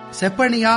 செப்பனியா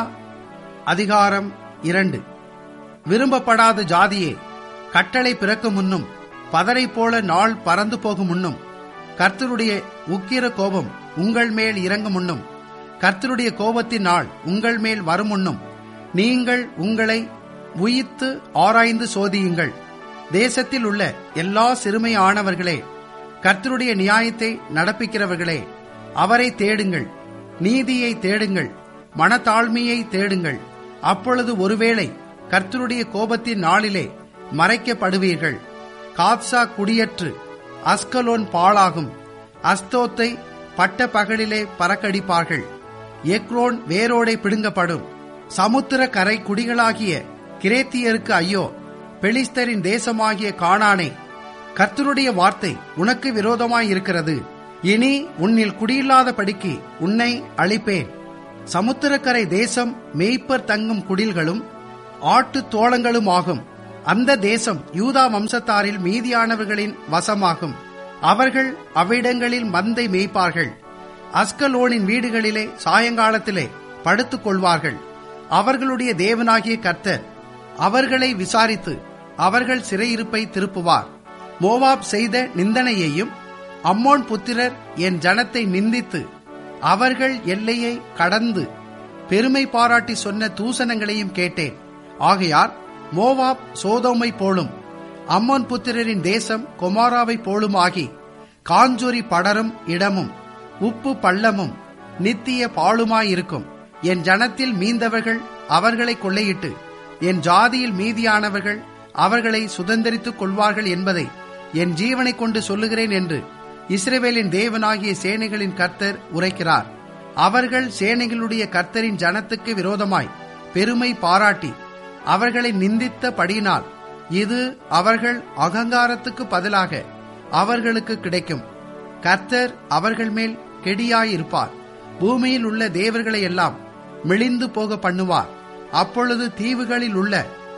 அதிகாரம் இரண்டு விரும்பப்படாத ஜாதியே கட்டளை பிறக்கும் முன்னும் பதரை போல நாள் பறந்து போகும் முன்னும் கர்த்தருடைய உக்கிர கோபம் உங்கள் மேல் இறங்கும் முன்னும் கர்த்தருடைய கோபத்தின் நாள் உங்கள் மேல் வரும் முன்னும் நீங்கள் உங்களை உயித்து ஆராய்ந்து சோதியுங்கள் தேசத்தில் உள்ள எல்லா சிறுமையானவர்களே கர்த்தருடைய நியாயத்தை நடப்பிக்கிறவர்களே அவரை தேடுங்கள் நீதியை தேடுங்கள் மனத்தாழ்மையை தேடுங்கள் அப்பொழுது ஒருவேளை கர்த்தருடைய கோபத்தின் நாளிலே மறைக்கப்படுவீர்கள் காத்சா குடியற்று அஸ்கலோன் பாழாகும் அஸ்தோத்தை பட்ட பகலிலே பறக்கடிப்பார்கள் எக்ரோன் வேரோடை பிடுங்கப்படும் சமுத்திர கரை குடிகளாகிய கிரேத்தியருக்கு ஐயோ பெலிஸ்தரின் தேசமாகிய காணானே கர்த்தருடைய வார்த்தை உனக்கு விரோதமாயிருக்கிறது இனி உன்னில் குடியில்லாதபடிக்கு உன்னை அழிப்பேன் சமுத்திரக்கரை தேசம் மேய்ப்பர் தங்கும் குடில்களும் ஆட்டு தோளங்களும் ஆகும் அந்த தேசம் யூதா வம்சத்தாரில் மீதியானவர்களின் வசமாகும் அவர்கள் அவ்விடங்களில் மந்தை மேய்ப்பார்கள் அஸ்கலோனின் வீடுகளிலே சாயங்காலத்திலே படுத்துக் கொள்வார்கள் அவர்களுடைய தேவனாகிய கர்த்தர் அவர்களை விசாரித்து அவர்கள் சிறையிருப்பை திருப்புவார் மோவாப் செய்த நிந்தனையையும் அம்மோன் புத்திரர் என் ஜனத்தை நிந்தித்து அவர்கள் எல்லையை கடந்து பெருமை பாராட்டி சொன்ன தூசணங்களையும் கேட்டேன் ஆகையால் மோவாப் சோதோமை போலும் அம்மோன் புத்திரரின் தேசம் கொமாராவை போலுமாகி காஞ்சொரி படரும் இடமும் உப்பு பள்ளமும் நித்திய பாழுமாயிருக்கும் என் ஜனத்தில் மீந்தவர்கள் அவர்களை கொள்ளையிட்டு என் ஜாதியில் மீதியானவர்கள் அவர்களை சுதந்திரித்துக் கொள்வார்கள் என்பதை என் ஜீவனை கொண்டு சொல்லுகிறேன் என்று இஸ்ரேவேலின் தேவனாகிய சேனைகளின் கர்த்தர் உரைக்கிறார் அவர்கள் சேனைகளுடைய கர்த்தரின் ஜனத்துக்கு விரோதமாய் பெருமை பாராட்டி அவர்களை நிந்தித்த படியினால் இது அவர்கள் அகங்காரத்துக்கு பதிலாக அவர்களுக்கு கிடைக்கும் கர்த்தர் அவர்கள் மேல் கெடியாயிருப்பார் பூமியில் உள்ள தேவர்களை எல்லாம் மெலிந்து போக பண்ணுவார் அப்பொழுது தீவுகளில் உள்ள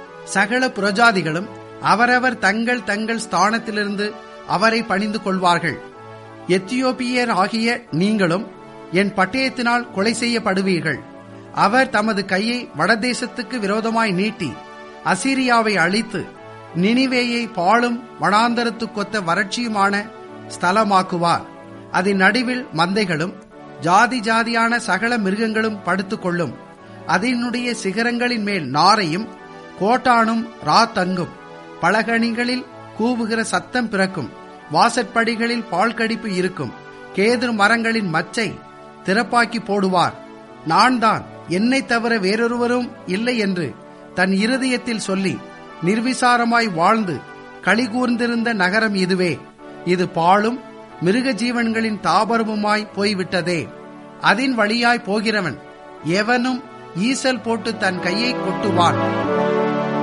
சகல புரஜாதிகளும் அவரவர் தங்கள் தங்கள் ஸ்தானத்திலிருந்து அவரை பணிந்து கொள்வார்கள் எத்தியோப்பியர் ஆகிய நீங்களும் என் பட்டயத்தினால் கொலை செய்யப்படுவீர்கள் அவர் தமது கையை வடதேசத்துக்கு விரோதமாய் நீட்டி அசீரியாவை அழித்து நினிவேயை பாழும் வனாந்தரத்துக்கொத்த வறட்சியுமான ஸ்தலமாக்குவார் அதன் நடுவில் மந்தைகளும் ஜாதி ஜாதியான சகல மிருகங்களும் படுத்துக்கொள்ளும் அதனுடைய சிகரங்களின் மேல் நாரையும் கோட்டானும் ரா தங்கும் பலகணிகளில் கூவுகிற சத்தம் பிறக்கும் வாசற்படிகளில் பால் கடிப்பு இருக்கும் கேது மரங்களின் மச்சை திறப்பாக்கி போடுவார் நான் தான் என்னை தவிர வேறொருவரும் இல்லை என்று தன் இருதயத்தில் சொல்லி நிர்விசாரமாய் வாழ்ந்து களிகூர்ந்திருந்த நகரம் இதுவே இது பாழும் மிருக ஜீவன்களின் தாபரமுமாய் போய்விட்டதே அதன் வழியாய் போகிறவன் எவனும் ஈசல் போட்டு தன் கையை கொட்டுவான்